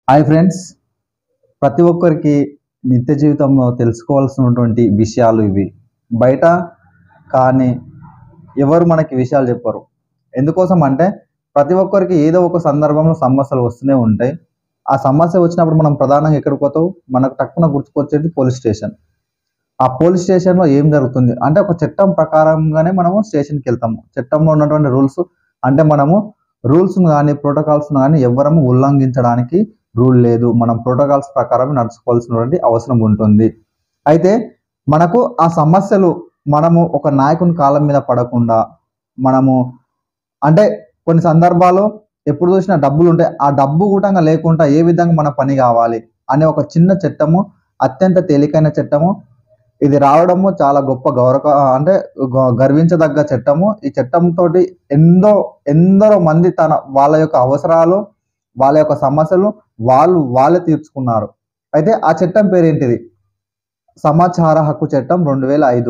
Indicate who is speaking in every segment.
Speaker 1: hi friends ప్రతి ఒక్కరికి నిత్య జీవితంలో తెలుసుకోవాల్సినటువంటి విషయాలు ఇవి బయట కానీ ఎవరు మనకి విషయాలు చెప్పరు ఎందుకోసం అంటే ప్రతి ఒక్కరికి ఏదో ఒక సందర్భంలో సమస్యలు వస్తూనే ఉంటాయి ఆ సమస్య వచ్చినప్పుడు మనం ప్రధానంగా ఎక్కడికి పోతావు మనకు తక్కువ గుర్తుకొచ్చేది పోలీస్ స్టేషన్ ఆ పోలీస్ స్టేషన్లో ఏం జరుగుతుంది అంటే ఒక చట్టం ప్రకారంగానే మనము స్టేషన్కి వెళ్తాము చట్టంలో ఉన్నటువంటి రూల్స్ అంటే మనము రూల్స్ కానీ ప్రోటోకాల్స్ కానీ ఎవరము ఉల్లంఘించడానికి రూల్ లేదు మనం ప్రోటోకాల్స్ ప్రకారం నడుచుకోవాల్సినటువంటి అవసరం ఉంటుంది అయితే మనకు ఆ సమస్యలు మనము ఒక నాయకుని కాలం మీద పడకుండా మనము అంటే కొన్ని సందర్భాల్లో ఎప్పుడు చూసినా డబ్బులు ఉంటాయి ఆ డబ్బు కూడా లేకుండా ఏ విధంగా మన పని కావాలి అనే ఒక చిన్న చట్టము అత్యంత తేలికైన చట్టము ఇది రావడము చాలా గొప్ప గౌరవ అంటే గ- గర్వించదగ్గ చట్టము ఈ చట్టంతో ఎంతో ఎందరో మంది తన వాళ్ళ యొక్క అవసరాలు వాళ్ళ యొక్క సమస్యలు వాళ్ళు వాళ్ళే తీర్చుకున్నారు అయితే ఆ చట్టం పేరేంటిది సమాచార హక్కు చట్టం రెండు వేల ఐదు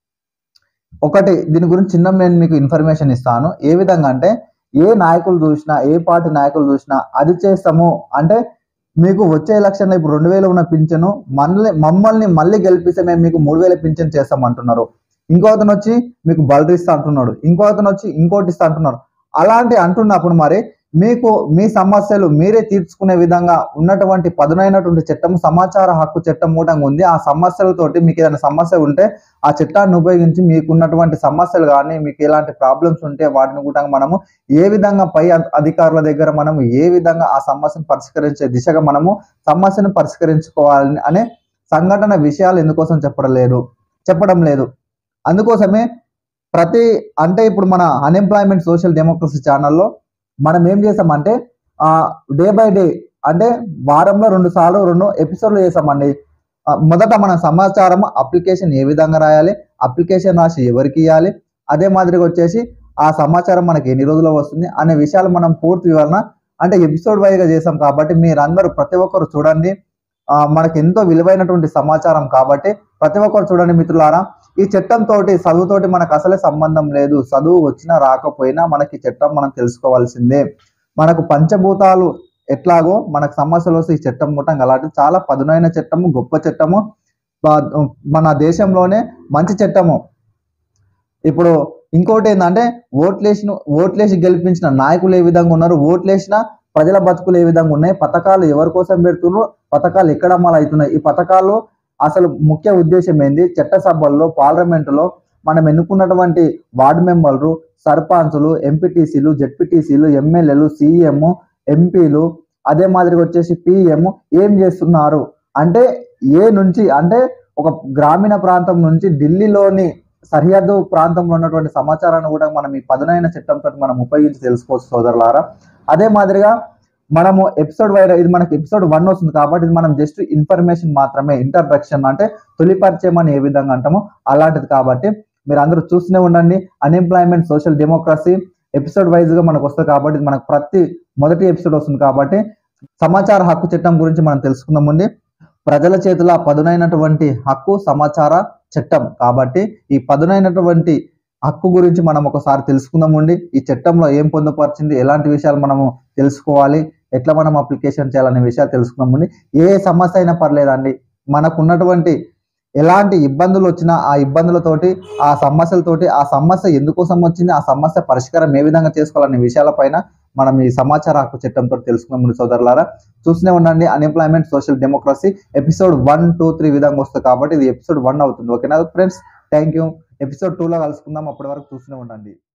Speaker 1: ఒకటి దీని గురించి చిన్న నేను మీకు ఇన్ఫర్మేషన్ ఇస్తాను ఏ విధంగా అంటే ఏ నాయకులు చూసినా ఏ పార్టీ నాయకులు చూసినా అది చేస్తాము అంటే మీకు వచ్చే ఎలక్షన్లో ఇప్పుడు రెండు వేలు ఉన్న పింఛను మనల్ని మమ్మల్ని మళ్ళీ గెలిపిస్తే మేము మీకు మూడు వేల పింఛన్ చేస్తాం అంటున్నారు ఇంకో అతను వచ్చి మీకు బలరి ఇస్తా అంటున్నాడు ఇంకో అతను వచ్చి ఇంకోటి ఇస్తా అంటున్నారు అలాంటి అంటున్నప్పుడు మరి మీకు మీ సమస్యలు మీరే తీర్చుకునే విధంగా ఉన్నటువంటి పదునైనటువంటి చట్టం సమాచార హక్కు చట్టం కూడా ఉంది ఆ సమస్యలతోటి మీకు ఏదైనా సమస్య ఉంటే ఆ చట్టాన్ని ఉపయోగించి మీకు ఉన్నటువంటి సమస్యలు కానీ మీకు ఎలాంటి ప్రాబ్లమ్స్ ఉంటే వాటిని కూడా మనము ఏ విధంగా పై అధ- అధికారుల దగ్గర మనము ఏ విధంగా ఆ సమస్యను పరిష్కరించే దిశగా మనము సమస్యను పరిష్కరించుకోవాలని అనే సంఘటన విషయాలు ఎందుకోసం చెప్పడం లేదు చెప్పడం లేదు అందుకోసమే ప్రతి అంటే ఇప్పుడు మన అన్ఎంప్లాయ్మెంట్ సోషల్ డెమోక్రసీ ఛానల్లో మనం ఏం చేసామంటే డే బై డే అంటే వారంలో రెండు సార్లు రెండు ఎపిసోడ్లు చేసామండి ఆ, మొదట మన సమాచారం అప్లికేషన్ ఏ విధంగా రాయాలి అప్లికేషన్ రాసి ఎవరికి ఇవ్వాలి అదే మాదిరిగా వచ్చేసి ఆ సమాచారం మనకి ఎన్ని రోజుల్లో వస్తుంది అనే విషయాలు మనం పూర్తి వివరణ అంటే ఎపిసోడ్ వైజ్గా చేసాం కాబట్టి మీరందరూ ప్రతి ఒక్కరు చూడండి ఆ, మనకి ఎంతో విలువైనటువంటి సమాచారం కాబట్టి ప్రతి ఒక్కరు చూడండి మిత్రులారా ఈ చట్టం తోటి చదువుతోటి మనకు అసలే సంబంధం లేదు చదువు వచ్చినా రాకపోయినా మనకి ఈ చట్టం మనం తెలుసుకోవాల్సిందే మనకు పంచభూతాలు ఎట్లాగో మనకు సమస్యలు వస్తే ఈ చట్టం ముట్టం అలాంటి చాలా పదునైన చట్టము గొప్ప చట్టము బా- మన దేశంలోనే మంచి చట్టము ఇప్పుడు ఇంకోటి ఏంటంటే ఓట్లేసిన ఓట్లేసి గెలిపించిన నాయకులు ఏ విధంగా ఉన్నారు ఓట్లేసిన ప్రజల బతుకులు ఏ విధంగా ఉన్నాయి పథకాలు ఎవరి కోసం పెడుతున్నారు పథకాలు ఎక్కడ అమలు అవుతున్నాయి ఈ పథకాలు అసలు ముఖ్య ఉద్దేశం ఏంది చట్టసభల్లో పార్లమెంటులో మనం ఎన్నుకున్నటువంటి వార్డు మెంబర్లు సర్పంచులు ఎంపీటీసీలు జెడ్పీటీసీలు ఎమ్మెల్యేలు సీఎం ఎంపీలు అదే మాదిరిగా వచ్చేసి పిఎం ఏం చేస్తున్నారు అంటే ఏ నుంచి అంటే ఒక గ్రామీణ ప్రాంతం నుంచి ఢిల్లీలోని సరిహద్దు ప్రాంతంలో ఉన్నటువంటి సమాచారాన్ని కూడా మనం ఈ పదునైన చట్టంతో మనం ఉపయోగించి తెలుసుకోవచ్చు సోదరులారా అదే మాదిరిగా మనము ఎపిసోడ్ వైడ్ ఇది మనకి ఎపిసోడ్ వన్ వస్తుంది కాబట్టి ఇది మనం జస్ట్ ఇన్ఫర్మేషన్ మాత్రమే ఇంట్రడక్షన్ అంటే తొలి పరిచయం అని ఏ విధంగా అంటామో అలాంటిది కాబట్టి మీరు అందరూ చూస్తూనే ఉండండి unemployment social democracy episode wise గా మనకు వస్తుంది కాబట్టి ఇది మనకు ప్రతి మొదటి ఎపిసోడ్ వస్తుంది కాబట్టి సమాచార హక్కు చట్టం గురించి మనం తెలుసుకుందామండి ప్రజల చేతుల పదునైనటువంటి హక్కు సమాచార చట్టం కాబట్టి ఈ పదునైనటువంటి హక్కు గురించి మనం ఒకసారి తెలుసుకుందామండి ఈ చట్టంలో ఏం పొందుపరిచింది ఎలాంటి విషయాలు మనము తెలుసుకోవాలి ఎట్లా మనం అప్లికేషన్ చేయాలనే విషయాలు తెలుసుకుందామండి ఏ సమస్య అయినా పర్లేదండి మనకు ఉన్నటువంటి ఎలాంటి ఇబ్బందులు వచ్చినా ఆ ఇబ్బందులతోటి ఆ సమస్యలతోటి ఆ సమస్య ఎందుకోసం వచ్చింది ఆ సమస్య పరిష్కారం ఏ విధంగా చేసుకోవాలనే విషయాలపైన మనం ఈ సమాచార హక్కు చట్టంతో తెలుసుకుందాం సోదరులారా చూస్తూనే ఉండండి unemployment social democracy episode one two three విధంగా వస్తుంది కాబట్టి ఇది ఎపిసోడ్ వన్ అవుతుంది ఓకేనా ఫ్రెండ్స్ థ్యాంక్ యూ ఎపిసోడ్ టూలో కలుసుకుందాం అప్పటి వరకు చూస్తూనే ఉండండి